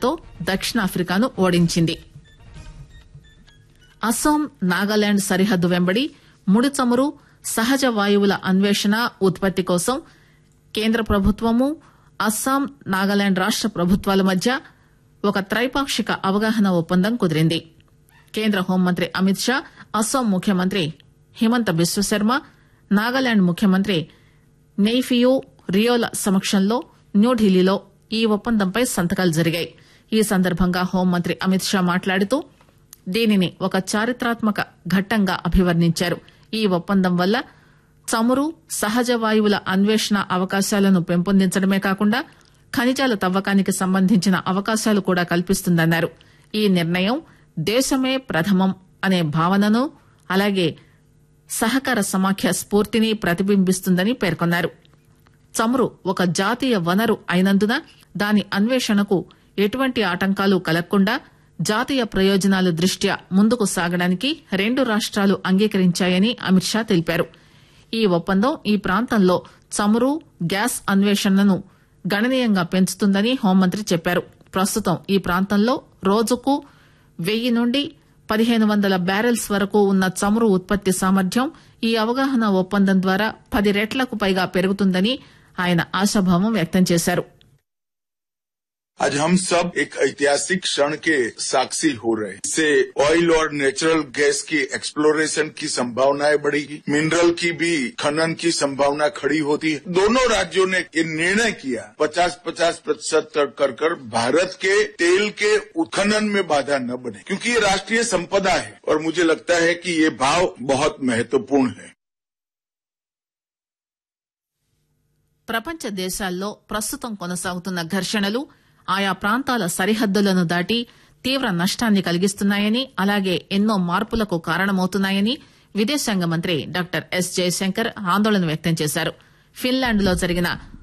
తేడాతో దక్షిణాఫ్రికాను ఓడించింది అస్సాం నాగాలాండ్ సరిహద్దు వెంబడి ముడి చమురు సహజ వాయువుల అన్వేషణ ఉత్పత్తి కోసం కేంద్ర ప్రభుత్వము అస్సాం నాగాలాండ్ రాష్ట ప్రభుత్వాల మధ్య ఒక త్రైపాక్షిక అవగాహన ఒప్పందం కుదిరింది కేంద్ర హోంమంత్రి అమిత్ షా అస్సాం ముఖ్యమంత్రి హిమంత బిశ్వశర్మ నాగాలాండ్ ముఖ్యమంత్రి నెయ్ఫియూ రియోల సమక్షంలో న్యూఢిల్లీలో ఈ ఒప్పందంపై సంతకాలు జరిగాయి ఈ సందర్భంగా హోంమంత్రి అమిత్ షా మాట్లాడుతూ దీనిని ఒక చారిత్రాత్మక ఘట్టంగా అభివర్ణించారు ఈ ఒప్పందం వల్ల చమురు సహజ వాయువుల అన్వేషణ అవకాశాలను పెంపొందించడమే కాకుండా ఖనిజాల తవ్వకానికి సంబంధించిన అవకాశాలు కూడా కల్పిస్తుందన్నారు ఈ నిర్ణయం దేశమే ప్రథమం అనే భావనను అలాగే సహకార సమాఖ్య స్ఫూర్తిని ప్రతిబింబిస్తుందని పేర్కొన్నారు చమురు ఒక జాతీయ వనరు అయినందున దాని అన్వేషణకు ఎటువంటి ఆటంకాలు కలగకుండా జాతీయ ప్రయోజనాల దృష్ట్యా ముందుకు సాగడానికి రెండు రాష్ట్రాలు అంగీకరించాయని అమిత్ షా తెలిపారు ఈ ఒప్పందం ఈ ప్రాంతంలో చమురు గ్యాస్ అన్వేషణను గణనీయంగా పెంచుతుందని హోంమంత్రి చెప్పారు ప్రస్తుతం ఈ ప్రాంతంలో రోజుకు వెయ్యి నుండి పదిహేను వందల బ్యారెల్స్ వరకు ఉన్న చమురు ఉత్పత్తి సామర్థ్యం ఈ అవగాహన ఒప్పందం ద్వారా పది రెట్లకు పైగా పెరుగుతుందని ఆయన ఆశాభావం వ్యక్తం చేశారు आज हम सब एक ऐतिहासिक क्षण के साक्षी हो रहे हैं इससे ऑयल और नेचुरल गैस की एक्सप्लोरेशन की संभावनाएं बढ़ेगी मिनरल की भी खनन की संभावना खड़ी होती है दोनों राज्यों ने ये निर्णय किया 50-50 प्रतिशत तक कर कर भारत के तेल के उत्खनन में बाधा न बने क्योंकि ये राष्ट्रीय संपदा है और मुझे लगता है कि ये भाव बहुत महत्वपूर्ण है ప్రపంచ దేశాల్లో ప్రస్తుతం కొనసాగుతున్న ఘర్షణలు ఆయా ప్రాంతాల సరిహద్దులను దాటి తీవ్ర నష్టాన్ని కలిగిస్తున్నాయని అలాగే ఎన్నో మార్పులకు కారణమవుతున్నాయని విదేశాంగ మంత్రి డాక్టర్ ఎస్ జయశంకర్ ఆందోళన వ్యక్తం చేశారు ఫిన్లాండ్ లో జరిగిన